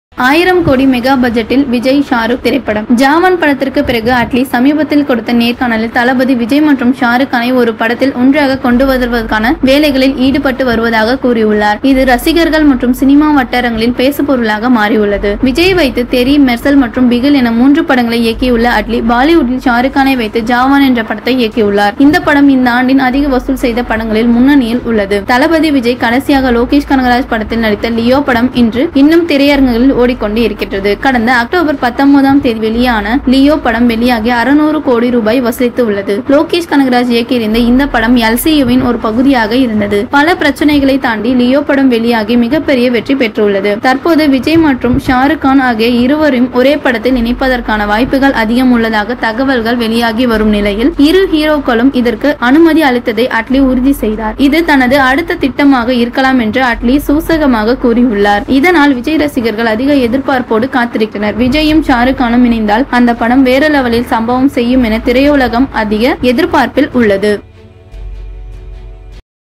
ஆயிரம் கோடி மெகா பட்ஜெட்டில் விஜய் ஷாருக் திரைப்படம் ஜாவான் படத்திற்கு பிறகு அட்லி சமீபத்தில் கொடுத்த நேர்காணலில் தளபதி விஜய் மற்றும் ஷாருக் கானை ஒரு படத்தில் ஒன்றாக கொண்டு வருவதற்கான வேலைகளில் ஈடுபட்டு வருவதாக கூறியுள்ளார் இது ரசிகர்கள் மற்றும் சினிமா வட்டாரங்களில் பேசுபொருளாக மாறியுள்ளது விஜய் வைத்து தெரி மெர்சல் மற்றும் பிகில் என மூன்று படங்களை இயக்கியுள்ள அட்லி பாலிவுட்டில் ஷாருக் கானை வைத்து ஜாவான் என்ற படத்தை இயக்கியுள்ளார் இந்த படம் இந்த ஆண்டின் அதிக வசூல் செய்த படங்களில் முன்னணியில் உள்ளது தளபதி விஜய் கடைசியாக லோகேஷ் கனகராஜ் படத்தில் நடித்த லியோ படம் இன்று இன்னும் திரையரங்குகளில் ஓடிக்கொண்டு இருக்கின்றது கடந்த அக்டோபர் பத்தொன்பதாம் தேதி வெளியான லியோ படம் வெளியாகி அறுநூறு கோடி ரூபாய் வசூலித்து உள்ளது லோகேஷ் கனகராஜ் இயக்கியிருந்த இந்த படம் எல்சியுவின் ஒரு பகுதியாக இருந்தது பல பிரச்சனைகளை தாண்டி லியோ படம் வெளியாகி மிகப்பெரிய வெற்றி பெற்றுள்ளது தற்போது விஜய் மற்றும் ஷாருக் கான் ஆகிய இருவரும் ஒரே படத்தில் இணைப்பதற்கான வாய்ப்புகள் அதிகம் உள்ளதாக தகவல்கள் வெளியாகி வரும் நிலையில் இரு ஹீரோக்களும் இதற்கு அனுமதி அளித்ததை அட்லி உறுதி செய்தார் இது தனது அடுத்த திட்டமாக இருக்கலாம் என்று அட்லி சூசகமாக கூறியுள்ளார் இதனால் விஜய் ரசிகர்கள் அதிக எதிர்பார்ப்போடு காத்திருக்கின்றனர் விஜயும் ஷாருக் கானும் இணைந்தால் அந்த படம் வேற லெவலில் சம்பவம் செய்யும் என திரையுலகம் அதிக எதிர்பார்ப்பில் உள்ளது